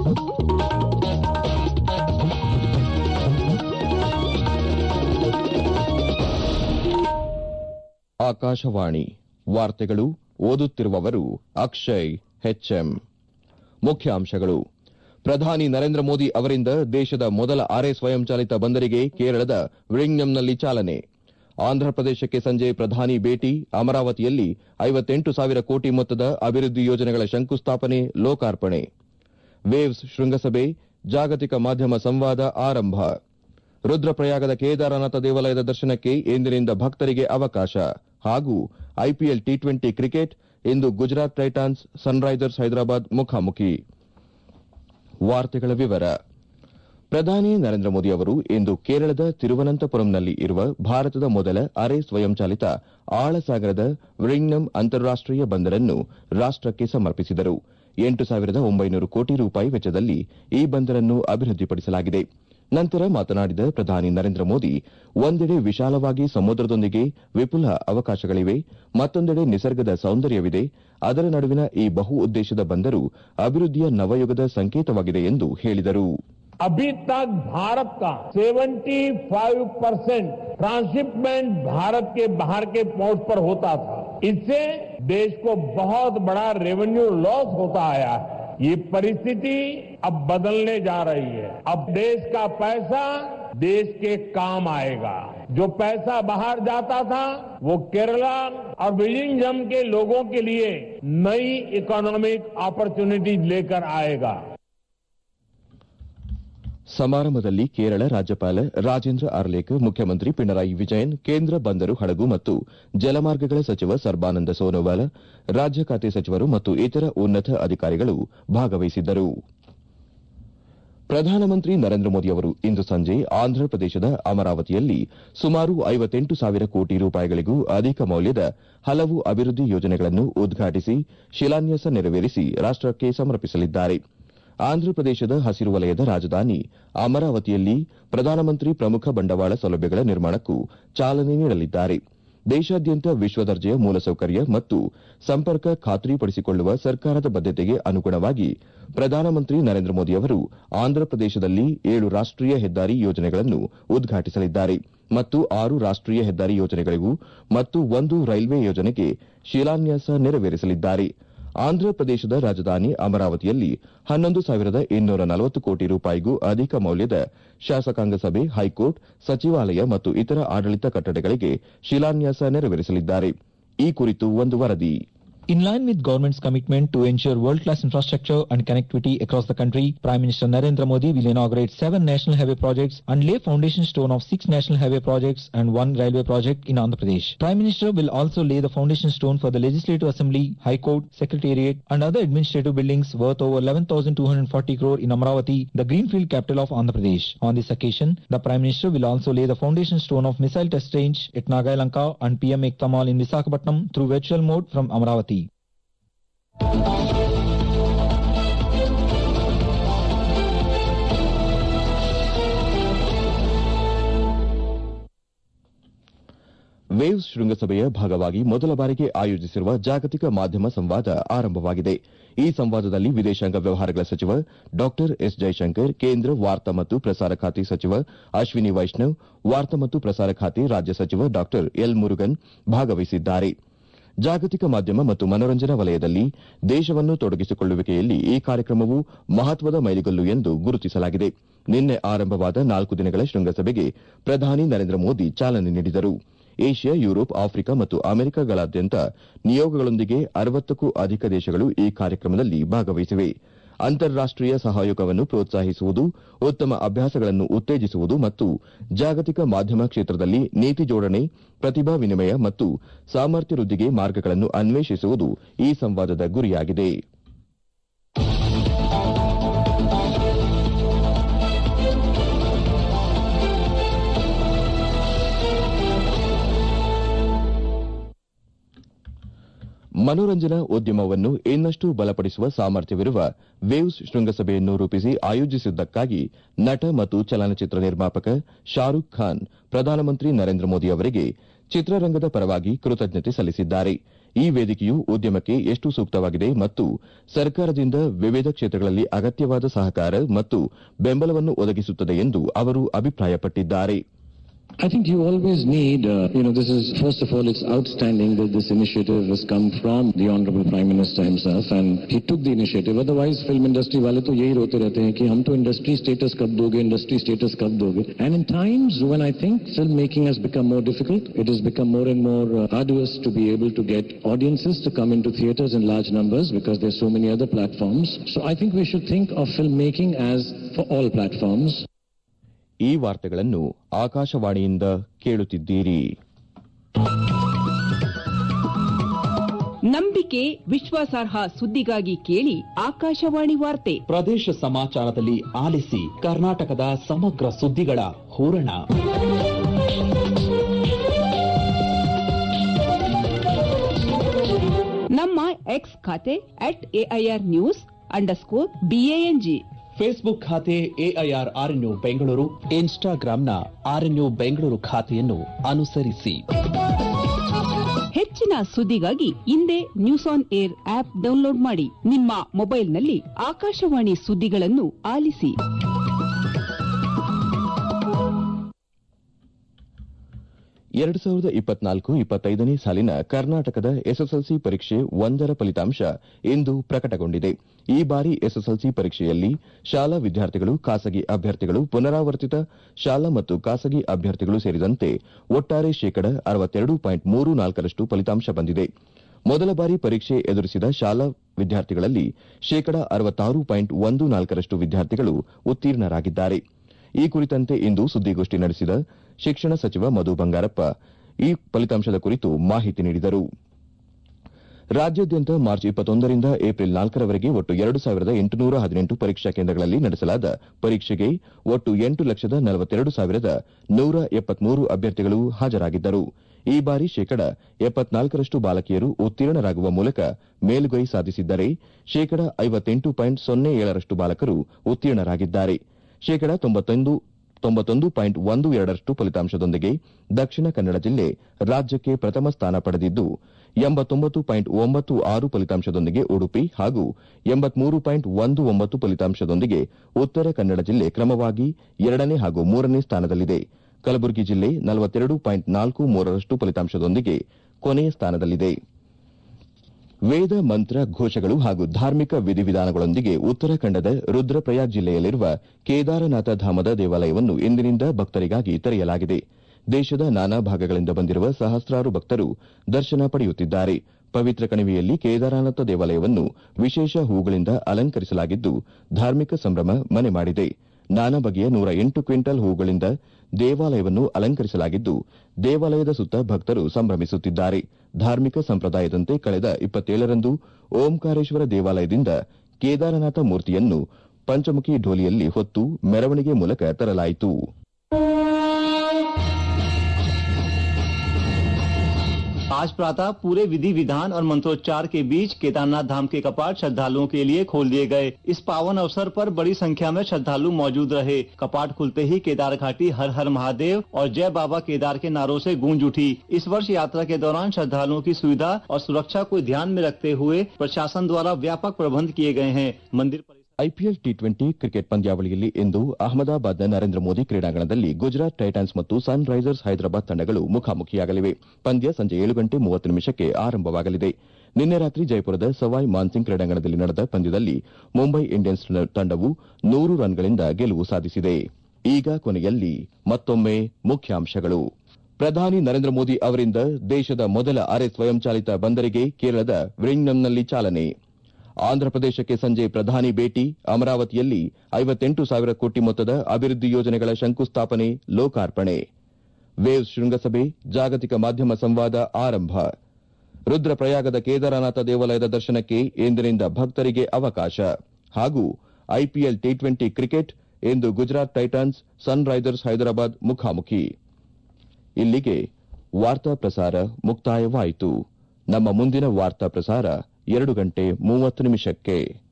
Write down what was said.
ಆಕಾಶವಾಣಿ ವಾರ್ತೆಗಳು ಓದುತ್ತಿರುವವರು ಅಕ್ಷಯ್ ಹೆಚ್ಎಂ ಮುಖ್ಯಾಂಶಗಳು ಪ್ರಧಾನಿ ನರೇಂದ್ರ ಮೋದಿ ಅವರಿಂದ ದೇಶದ ಮೊದಲ ಆರೆ ಸ್ವಯಂಚಾಲಿತ ಬಂದರಿಗೆ ಕೇರಳದ ವಿಳಿಂಗ್ನಂನಲ್ಲಿ ಚಾಲನೆ ಆಂಧ್ರಪ್ರದೇಶಕ್ಕೆ ಸಂಜೆ ಪ್ರಧಾನಿ ಭೇಟಿ ಅಮರಾವತಿಯಲ್ಲಿ ಐವತ್ತೆಂಟು ಸಾವಿರ ಕೋಟಿ ಮೊತ್ತದ ಅಭಿವೃದ್ಧಿ ಯೋಜನೆಗಳ ಶಂಕುಸ್ಥಾಪನೆ ಲೋಕಾರ್ಪಣೆ ವೇವ್ಸ್ ಶೃಂಗಸಭೆ ಜಾಗತಿಕ ಮಾಧ್ಯಮ ಸಂವಾದ ಆರಂಭ ರುದ್ರಪ್ರಯಾಗದ ಕೇದಾರನಾಥ ದೇವಾಲಯದ ದರ್ಶನಕ್ಕೆ ಇಂದಿನಿಂದ ಭಕ್ತರಿಗೆ ಅವಕಾಶ ಹಾಗೂ ಐಪಿಎಲ್ ಟಿ ಟ್ವೆಂಟಿ ಕ್ರಿಕೆಟ್ ಇಂದು ಗುಜರಾತ್ ಟೈಟಾನ್ಸ್ ಸನ್ರೈಸರ್ಸ್ ಹೈದರಾಬಾದ್ ಮುಖಾಮುಖಿ ವಾರ್ತೆಗಳ ವಿವರ ಪ್ರಧಾನಿ ನರೇಂದ್ರ ಮೋದಿ ಅವರು ಇಂದು ಕೇರಳದ ತಿರುವನಂತಪುರಂನಲ್ಲಿ ಇರುವ ಭಾರತದ ಮೊದಲ ಅರೆ ಸ್ವಯಂಚಾಲಿತ ಆಳಸಾಗರದ ವಿಳಿಂಗ್ನಂ ಅಂತಾರಾಷ್ಟೀಯ ಬಂದರನ್ನು ರಾಷ್ಟಕ್ಕೆ ಸಮರ್ಪಿಸಿದರು ಎಂಟು ಸಾವಿರದ ಒಂಬೈನೂರು ಕೋಟಿ ರೂಪಾಯಿ ವೆಚ್ಚದಲ್ಲಿ ಈ ಬಂದರನ್ನು ಅಭಿವೃದ್ಧಿಪಡಿಸಲಾಗಿದೆ ನಂತರ ಮಾತನಾಡಿದ ಪ್ರಧಾನಿ ನರೇಂದ್ರ ಮೋದಿ ಒಂದೆಡೆ ವಿಶಾಲವಾಗಿ ಸಮುದ್ರದೊಂದಿಗೆ ವಿಪುಲ ಅವಕಾಶಗಳಿವೆ ಮತ್ತೊಂದೆಡೆ ನಿಸರ್ಗದ ಸೌಂದರ್ಯವಿದೆ ಅದರ ನಡುವಿನ ಈ ಬಹು ಉದ್ದೇಶದ ಬಂದರು ಅಭಿವೃದ್ಧಿಯ ನವಯುಗದ ಸಂಕೇತವಾಗಿದೆ ಎಂದು ಹೇಳಿದರು अभी तक भारत का 75 परसेंट ट्रांसशिपमेंट भारत के बाहर के पोर्ट पर होता था इससे देश को बहुत बड़ा रेवेन्यू लॉस होता आया है ये परिस्थिति अब बदलने जा रही है अब देश का पैसा देश के काम आएगा जो पैसा बाहर जाता था वो केरला और विलिंगम के लोगों के लिए नई इकोनॉमिक अपॉर्चुनिटीज लेकर आएगा ಸಮಾರಂಭದಲ್ಲಿ ಕೇರಳ ರಾಜ್ಯಪಾಲ ರಾಜೇಂದ್ರ ಅರ್ಲೇಕರ್ ಮುಖ್ಯಮಂತ್ರಿ ಪಿಣರಾಯಿ ವಿಜಯನ್ ಕೇಂದ್ರ ಬಂದರು ಹಡಗು ಮತ್ತು ಜಲಮಾರ್ಗಗಳ ಸಚಿವ ಸರ್ಬಾನಂದ ಸೋನೋವಾಲ ರಾಜ್ಯ ಖಾತೆ ಸಚಿವರು ಮತ್ತು ಇತರ ಉನ್ನತ ಅಧಿಕಾರಿಗಳು ಭಾಗವಹಿಸಿದ್ದರು ಪ್ರಧಾನಮಂತ್ರಿ ನರೇಂದ್ರ ಮೋದಿ ಅವರು ಇಂದು ಸಂಜೆ ಆಂಧ್ರಪ್ರದೇಶದ ಅಮರಾವತಿಯಲ್ಲಿ ಸುಮಾರು ಐವತ್ತೆಂಟು ಸಾವಿರ ಕೋಟಿ ರೂಪಾಯಿಗಳಿಗೂ ಅಧಿಕ ಮೌಲ್ಯದ ಹಲವು ಅಭಿವೃದ್ಧಿ ಯೋಜನೆಗಳನ್ನು ಉದ್ಘಾಟಿಸಿ ಶಿಲಾನ್ಯಾಸ ನೆರವೇರಿಸಿ ರಾಷ್ಟಕ್ಕೆ ಸಮರ್ಪಿಸಲಿದ್ದಾರೆ ಆಂಧ್ರಪ್ರದೇಶದ ಹಸಿರು ವಲಯದ ರಾಜಧಾನಿ ಅಮರಾವತಿಯಲ್ಲಿ ಪ್ರಧಾನಮಂತ್ರಿ ಪ್ರಮುಖ ಬಂಡವಾಳ ಸೌಲಭ್ಯಗಳ ನಿರ್ಮಾಣಕ್ಕೂ ಚಾಲನೆ ನೀಡಲಿದ್ದಾರೆ ದೇಶಾದ್ಯಂತ ವಿಶ್ವದರ್ಜೆಯ ಮೂಲಸೌಕರ್ಯ ಮತ್ತು ಸಂಪರ್ಕ ಖಾತ್ರಿಪಡಿಸಿಕೊಳ್ಳುವ ಸರ್ಕಾರದ ಬದ್ದತೆಗೆ ಅನುಗುಣವಾಗಿ ಪ್ರಧಾನಮಂತ್ರಿ ನರೇಂದ್ರ ಮೋದಿ ಅವರು ಆಂಧ್ರಪ್ರದೇಶದಲ್ಲಿ ಏಳು ರಾಷ್ಟೀಯ ಹೆದ್ದಾರಿ ಯೋಜನೆಗಳನ್ನು ಉದ್ಘಾಟಿಸಲಿದ್ದಾರೆ ಮತ್ತು ಆರು ರಾಷ್ಟೀಯ ಹೆದ್ದಾರಿ ಯೋಜನೆಗಳಿಗೂ ಮತ್ತು ಒಂದು ರೈಲ್ವೆ ಯೋಜನೆಗೆ ಶಿಲಾನ್ಯಾಸ ನೆರವೇರಿಸಲಿದ್ದಾರೆ ಆಂಧ್ರಪ್ರದೇಶದ ರಾಜಧಾನಿ ಅಮರಾವತಿಯಲ್ಲಿ ಹನ್ನೊಂದು ಸಾವಿರದ ಇನ್ನೂರ ನಲವತ್ತು ಕೋಟಿ ರೂಪಾಯಿಗೂ ಅಧಿಕ ಮೌಲ್ಯದ ಶಾಸಕಾಂಗ ಸಭೆ ಹೈಕೋರ್ಟ್ ಸಚಿವಾಲಯ ಮತ್ತು ಇತರ ಆಡಳಿತ ಕಟ್ಟಡಗಳಿಗೆ ಶಿಲಾನ್ಯಾಸ ನೆರವೇರಿಸಲಿದ್ದಾರೆ ಈ ಕುರಿತು ಒಂದು ವರದಿ In line with government's commitment to ensure world-class infrastructure and connectivity across the country, Prime Minister Narendra Modi will inaugurate seven national highway projects and lay foundation stone of six national highway projects and one railway project in Andhra Pradesh. Prime Minister will also lay the foundation stone for the Legislative Assembly, High Court, Secretariat and other administrative buildings worth over 11,240 crore in Amravati, the greenfield capital of Andhra Pradesh. On this occasion, the Prime Minister will also lay the foundation stone of missile test range at Nagailanka and PM Ekta Mall in Visakhapatnam through virtual mode from Amravati. Waves ಶೃಂಗಸಭೆಯ ಭಾಗವಾಗಿ ಮೊದಲ ಬಾರಿಗೆ ಆಯೋಜಿಸಿರುವ ಜಾಗತಿಕ ಮಾಧ್ಯಮ ಸಂವಾದ ಆರಂಭವಾಗಿದೆ ಈ ಸಂವಾದದಲ್ಲಿ ವಿದೇಶಾಂಗ ವ್ಯವಹಾರಗಳ ಸಚಿವ ಡಾ ಎಸ್ ಜೈಶಂಕರ್ ಕೇಂದ್ರ ವಾರ್ತಾ ಮತ್ತು ಪ್ರಸಾರ ಖಾತೆ ಸಚಿವ ಅಶ್ವಿನಿ ವೈಷ್ಣವ್ ವಾರ್ತಾ ಮತ್ತು ಪ್ರಸಾರ ಖಾತೆ ರಾಜ್ಯ ಸಚಿವ ಡಾ ಎಲ್ ಮುರುಗನ್ ಭಾಗವಹಿಸಿದ್ದಾರೆ ಜಾಗತಿಕ ಮಾಧ್ಯಮ ಮತ್ತು ಮನೋರಂಜನಾ ವಲಯದಲ್ಲಿ ದೇಶವನ್ನು ತೊಡಗಿಸಿಕೊಳ್ಳುವಿಕೆಯಲ್ಲಿ ಈ ಕಾರ್ಯಕ್ರಮವು ಮಹತ್ವದ ಮೈಲಿಗಲ್ಲು ಎಂದು ಗುರುತಿಸಲಾಗಿದೆ ನಿನ್ನೆ ಆರಂಭವಾದ ನಾಲ್ಕು ದಿನಗಳ ಶೃಂಗಸಭೆಗೆ ಪ್ರಧಾನಿ ನರೇಂದ್ರ ಮೋದಿ ಚಾಲನೆ ನೀಡಿದರು ಏಷ್ಯಾ ಯುರೋಪ್ ಆಫ್ರಿಕಾ ಮತ್ತು ಅಮೆರಿಕಗಳಾದ್ಯಂತ ನಿಯೋಗಗಳೊಂದಿಗೆ ಅರವತ್ತಕ್ಕೂ ಅಧಿಕ ದೇಶಗಳು ಈ ಕಾರ್ಯಕ್ರಮದಲ್ಲಿ ಭಾಗವಹಿಸಿವೆ ಅಂತಾರಾಷ್ಟೀಯ ಸಹಯೋಗವನ್ನು ಪ್ರೋತ್ಸಾಹಿಸುವುದು ಉತ್ತಮ ಅಭ್ಯಾಸಗಳನ್ನು ಉತ್ತೇಜಿಸುವುದು ಮತ್ತು ಜಾಗತಿಕ ಮಾಧ್ಯಮ ಕ್ಷೇತ್ರದಲ್ಲಿ ನೀತಿ ಜೋಡಣೆ ಪ್ರತಿಭಾ ವಿನಿಮಯ ಮತ್ತು ಸಾಮರ್ಥ್ಯ ವೃದ್ಧಿಗೆ ಮಾರ್ಗಗಳನ್ನು ಅನ್ವೇಷಿಸುವುದು ಈ ಸಂವಾದದ ಗುರಿಯಾಗಿದೆ ಮನೋರಂಜನಾ ಉದ್ಯಮವನ್ನು ಇನ್ನಷ್ಟು ಬಲಪಡಿಸುವ ಸಾಮರ್ಥ್ಯವಿರುವ ವೇವ್ಸ್ ಶೃಂಗಸಭೆಯನ್ನು ರೂಪಿಸಿ ಆಯೋಜಿಸಿದ್ದಕ್ಕಾಗಿ ನಟ ಮತ್ತು ಚಲನಚಿತ್ರ ನಿರ್ಮಾಪಕ ಶಾರೂಖ್ ಖಾನ್ ಪ್ರಧಾನಮಂತ್ರಿ ನರೇಂದ್ರ ಮೋದಿ ಅವರಿಗೆ ಚಿತ್ರರಂಗದ ಪರವಾಗಿ ಕೃತಜ್ಞತೆ ಸಲ್ಲಿಸಿದ್ದಾರೆ ಈ ವೇದಿಕೆಯು ಉದ್ಯಮಕ್ಕೆ ಎಷ್ಟು ಸೂಕ್ತವಾಗಿದೆ ಮತ್ತು ಸರ್ಕಾರದಿಂದ ವಿವಿಧ ಕ್ಷೇತ್ರಗಳಲ್ಲಿ ಅಗತ್ಯವಾದ ಸಹಕಾರ ಮತ್ತು ಬೆಂಬಲವನ್ನು ಒದಗಿಸುತ್ತದೆ ಎಂದು ಅವರು ಅಭಿಪ್ರಾಯಪಟ್ಟಿದ್ದಾರೆ I think you always need, uh, you know, this is, first of all, it's outstanding that this initiative has come from the Honorable Prime Minister himself and he took the initiative. Otherwise, film industry वाले तो यही रोते रहते हैं कि हम तो industry status कब दोगे, industry status कब दोगे. And in times when I think filmmaking has become more difficult, it has become more and more uh, arduous to be able to get audiences to come into theaters in large numbers because there's so many other platforms. So I think we should think of filmmaking as for all platforms. ಈ ವಾರ್ತೆಗಳನ್ನು ಆಕಾಶವಾಣಿಯಿಂದ ಕೇಳುತ್ತಿದ್ದೀರಿ ನಂಬಿಕೆ ವಿಶ್ವಾಸಾರ್ಹ ಸುದ್ದಿಗಾಗಿ ಕೇಳಿ ಆಕಾಶವಾಣಿ ವಾರ್ತೆ ಪ್ರದೇಶ ಸಮಾಚಾರದಲ್ಲಿ ಆಲಿಸಿ ಕರ್ನಾಟಕದ ಸಮಗ್ರ ಸುದ್ದಿಗಳ ಹೂರಣ ನಮ್ಮ ಎಕ್ಸ್ ಖಾತೆ at AIR news underscore BANG Facebook ಖಾತೆ ಎಐಆರ್ ಆರ್ಎನ್ಯು ಬೆಂಗಳೂರು ಇನ್ಸ್ಟಾಗ್ರಾಂನ ಆರ್ಎನ್ಯು ಬೆಂಗಳೂರು ಖಾತೆಯನ್ನು ಅನುಸರಿಸಿ ಹೆಚ್ಚಿನ ಸುದ್ದಿಗಾಗಿ ಹಿಂದೆ news on air app download ಮಾಡಿ ನಿಮ್ಮ ಮೊಬೈಲ್ನಲ್ಲಿ ಆಕಾಶವಾಣಿ ಸುದ್ದಿಗಳನ್ನು ಆಲಿಸಿ ಎರಡು ಸಾವಿರದ ಇಪ್ಪತ್ನಾಲ್ಕು ಇಪ್ಪತ್ತೈದನೇ ಸಾಲಿನ ಕರ್ನಾಟಕದ ಎಸ್ಎಸ್ಎಲ್ಸಿ ಪರೀಕ್ಷೆ ಒಂದರ ಫಲಿತಾಂಶ ಇಂದು ಪ್ರಕಟಗೊಂಡಿದೆ ಈ ಬಾರಿ ಎಸ್ಎಸ್ಎಲ್ಸಿ ಪರೀಕ್ಷೆಯಲ್ಲಿ ಶಾಲಾ ವಿದ್ಯಾರ್ಥಿಗಳು ಖಾಸಗಿ ಅಭ್ಯರ್ಥಿಗಳು ಪುನರಾವರ್ತಿತ ಶಾಲಾ ಮತ್ತು ಖಾಸಗಿ ಅಭ್ಯರ್ಥಿಗಳು ಸೇರಿದಂತೆ ಒಟ್ಟಾರೆ ಶೇಕಡ ಅರವತ್ತೆರಡು ಪಾಯಿಂಟ್ ಮೂರು ನಾಲ್ಕರಷ್ಟು ಫಲಿತಾಂಶ ಬಂದಿದೆ ಮೊದಲ ಬಾರಿ ಪರೀಕ್ಷೆ ಎದುರಿಸಿದ ಶಾಲಾ ವಿದ್ಯಾರ್ಥಿಗಳಲ್ಲಿ ಶೇಕಡ ಅರವತ್ತಾರು ಪಾಯಿಂಟ್ ಒಂದು ನಾಲ್ಕರಷ್ಟು ವಿದ್ಯಾರ್ಥಿಗಳು ಉತ್ತೀರ್ಣರಾಗಿದ್ದಾರೆ ಈ ಕುರಿತಂತೆ ಇಂದು ಸುದ್ದಿಗೋಷ್ಠಿ ನಡೆಸಿದ ಶಿಕ್ಷಣ ಸಚಿವ ಮಧು ಬಂಗಾರಪ್ಪ ಈ ಫಲಿತಾಂಶದ ಕುರಿತು ಮಾಹಿತಿ ನೀಡಿದರು ರಾಜ್ಯಾದ್ಯಂತ ಮಾರ್ಚ್ ಇಪ್ಪತ್ತೊಂದರಿಂದ ಏಪ್ರಿಲ್ ನಾಲ್ಕರವರೆಗೆ ಒಟ್ಟು ಎರಡು ಸಾವಿರದ ಎಂಟುನೂರ ಹದಿನೆಂಟು ಪರೀಕ್ಷಾ ಕೇಂದ್ರಗಳಲ್ಲಿ ನಡೆಸಲಾದ ಪರೀಕ್ಷೆಗೆ ಒಟ್ಟು ಎಂಟು ಲಕ್ಷದ ನಲವತ್ತೆರಡು ಸಾವಿರದ ನೂರ ಎಪ್ಪತ್ಮೂರು ಅಭ್ಯರ್ಥಿಗಳು ಹಾಜರಾಗಿದ್ದರು ಈ ಬಾರಿ ಶೇಕಡ ಎಪ್ಪತ್ನಾಲ್ಕರಷ್ಟು ಬಾಲಕಿಯರು ಉತ್ತೀರ್ಣರಾಗುವ ಮೂಲಕ ಮೇಲುಗೈ ಸಾಧಿಸಿದ್ದರೆ ಶೇಕಡ ಐವತ್ತೆಂಟು ಪಾಯಿಂಟ್ ಸೊನ್ನೆ ಏಳರಷ್ಟು ಬಾಲಕರು ಉತ್ತೀರ್ಣರಾಗಿದ್ದಾರೆ ಶೇಕಡ ತೊಂಬತ್ತೊಂದು ತೊಂಬತ್ತೊಂದು ಪಾಯಿಂಟ್ ಒಂದು ಎರಡರಷ್ಟು ಫಲಿತಾಂಶದೊಂದಿಗೆ ದಕ್ಷಿಣ ಕನ್ನಡ ಜಿಲ್ಲೆ ರಾಜ್ಯಕ್ಕೆ ಪ್ರಥಮ ಸ್ಥಾನ ಪಡೆದಿದ್ದು ಎಂಬತ್ತೊಂಬತ್ತು ಪಾಯಿಂಟ್ ಒಂಬತ್ತು ಆರು ಫಲಿತಾಂಶದೊಂದಿಗೆ ಉಡುಪಿ ಹಾಗೂ ಎಂಬತ್ಮೂರು ಪಾಯಿಂಟ್ ಒಂದು ಒಂಬತ್ತು ಫಲಿತಾಂಶದೊಂದಿಗೆ ಉತ್ತರ ಕನ್ನಡ ಜಿಲ್ಲೆ ಕ್ರಮವಾಗಿ ಎರಡನೇ ಹಾಗೂ ಮೂರನೇ ಸ್ಥಾನದಲ್ಲಿದೆ ಕಲಬುರಗಿ ಜಿಲ್ಲೆ ನಲವತ್ತೆರಡು ಪಾಯಿಂಟ್ ನಾಲ್ಕು ಮೂರರಷ್ಟು ಫಲಿತಾಂಶದೊಂದಿಗೆ ಕೊನೆಯ ಸ್ಥಾನದಲ್ಲಿದೆ ವೇದ ಮಂತ್ರ ಘೋಷಗಳು ಹಾಗೂ ಧಾರ್ಮಿಕ ವಿಧಿವಿಧಾನಗಳೊಂದಿಗೆ ಉತ್ತರಾಖಂಡದ ರುದ್ರಪ್ರಯಾಗ್ ಜಿಲ್ಲೆಯಲ್ಲಿರುವ ಕೇದಾರನಾಥ ಧಾಮದ ದೇವಾಲಯವನ್ನು ಇಂದಿನಿಂದ ಭಕ್ತರಿಗಾಗಿ ತೆರೆಯಲಾಗಿದೆ ದೇಶದ ನಾನಾ ಭಾಗಗಳಿಂದ ಬಂದಿರುವ ಸಹಸ್ರಾರು ಭಕ್ತರು ದರ್ಶನ ಪಡೆಯುತ್ತಿದ್ದಾರೆ ಪವಿತ್ರ ಕಣಿವೆಯಲ್ಲಿ ಕೇದಾರನಾಥ ದೇವಾಲಯವನ್ನು ವಿಶೇಷ ಹೂಗಳಿಂದ ಅಲಂಕರಿಸಲಾಗಿದ್ದು ಧಾರ್ಮಿಕ ಸಂಭ್ರಮ ಮನೆ ಮಾಡಿದೆ ನಾನಾ ಬಗೆಯ ನೂರ ಎಂಟು ಕ್ವಿಂಟಲ್ ಹೂಗಳಿಂದ ದೇವಾಲಯವನ್ನು ಅಲಂಕರಿಸಲಾಗಿದ್ದು ದೇವಾಲಯದ ಸುತ್ತ ಭಕ್ತರು ಸಂಭ್ರಮಿಸುತ್ತಿದ್ದಾರೆ ಧಾರ್ಮಿಕ ಸಂಪ್ರದಾಯದಂತೆ ಕಳೆದ ಇಪ್ಪತ್ತೇಳರಂದು ಓಂಕಾರೇಶ್ವರ ದೇವಾಲಯದಿಂದ ಕೇದಾರನಾಥ ಮೂರ್ತಿಯನ್ನು ಪಂಚಮುಖಿ ಢೋಲಿಯಲ್ಲಿ ಹೊತ್ತು ಮೆರವಣಿಗೆ ಮೂಲಕ ತರಲಾಯಿತು आज प्रातः पूरे विधि विधान और मंत्रोच्चार के बीच केदारनाथ धाम के कपाट श्रद्धालुओं के लिए खोल दिए गए इस पावन अवसर पर बड़ी संख्या में श्रद्धालु मौजूद रहे कपाट खुलते ही केदार घाटी हर हर महादेव और जय बाबा केदार के नारों से गूंज उठी इस वर्ष यात्रा के दौरान श्रद्धालुओं की सुविधा और सुरक्षा को ध्यान में रखते हुए प्रशासन द्वारा व्यापक प्रबंध किए गए हैं मंदिर परिसर ಐಪಿಎಲ್ ಟಿ ಟ್ವೆಂಟಿ ಕ್ರಿಕೆಟ್ ಪಂದ್ಯಾವಳಿಯಲ್ಲಿ ಇಂದು ಅಹಮದಾಬಾದ್ನ ನರೇಂದ್ರ ಮೋದಿ ಕ್ರೀಡಾಂಗಣದಲ್ಲಿ ಗುಜರಾತ್ ಟೈಟಾನ್ಸ್ ಮತ್ತು ಸನ್ ರೈಸರ್ಸ್ ಹೈದರಾಬಾದ್ ತಂಡಗಳು ಮುಖಾಮುಖಿಯಾಗಲಿವೆ ಪಂದ್ಯ ಸಂಜೆ ಏಳು ಗಂಟೆ ಮೂವತ್ತು ನಿಮಿಷಕ್ಕೆ ಆರಂಭವಾಗಲಿದೆ ನಿನ್ನೆ ರಾತ್ರಿ ಜೈಪುರದ ಸವಾಯ್ ಮಾನ್ಸಿಂಗ್ ಕ್ರೀಡಾಂಗಣದಲ್ಲಿ ನಡೆದ ಪಂದ್ಯದಲ್ಲಿ ಮುಂಬೈ ಇಂಡಿಯನ್ಸ್ ತಂಡವು ನೂರು ರನ್ಗಳಿಂದ ಗೆಲುವು ಸಾಧಿಸಿದೆ ಈಗ ಕೊನೆಯಲ್ಲಿ ಮತ್ತೊಮ್ಮೆ ಮುಖ್ಯಾಂಶಗಳು ಪ್ರಧಾನಿ ನರೇಂದ್ರ ಮೋದಿ ಅವರಿಂದ ದೇಶದ ಮೊದಲ ಅರೆ ಸ್ವಯಂಚಾಲಿತ ಬಂದರಿಗೆ ಕೇರಳದ ವಿರಿಂಗ್ನಂನಲ್ಲಿ ಚಾಲನೆ ಆಂಧ್ರಪ್ರದೇಶಕ್ಕೆ ಸಂಜೆ ಪ್ರಧಾನಿ ಭೇಟಿ ಅಮರಾವತಿಯಲ್ಲಿ ಐವತ್ತೆಂಟು ಸಾವಿರ ಕೋಟಿ ಮೊತ್ತದ ಅಭಿವೃದ್ಧಿ ಯೋಜನೆಗಳ ಶಂಕುಸ್ಥಾಪನೆ ಲೋಕಾರ್ಪಣೆ ವೇವ್ಸ್ ಶೃಂಗಸಭೆ ಜಾಗತಿಕ ಮಾಧ್ಯಮ ಸಂವಾದ ಆರಂಭ ರುದ್ರಪ್ರಯಾಗದ ಕೇದಾರನಾಥ ದೇವಾಲಯದ ದರ್ಶನಕ್ಕೆ ಇಂದಿನಿಂದ ಭಕ್ತರಿಗೆ ಅವಕಾಶ ಹಾಗೂ ಐಪಿಎಲ್ ಟಿ ಟ್ವೆಂಟಿ ಕ್ರಿಕೆಟ್ ಇಂದು Gujarat Titans Sunrisers Hyderabad ಮುಖಾಮುಖಿ ಇಲ್ಲಿಗೆ ವಾರ್ತಾ ಪ್ರಸಾರ ಮುಕ್ತಾಯವಾಯಿತು ನಮ್ಮ ಮುಂದಿನ ವಾರ್ತಾ ಪ್ರಸಾರ ಎರಡು ಗಂಟೆ ಮೂವತ್ತು ನಿಮಿಷಕ್ಕೆ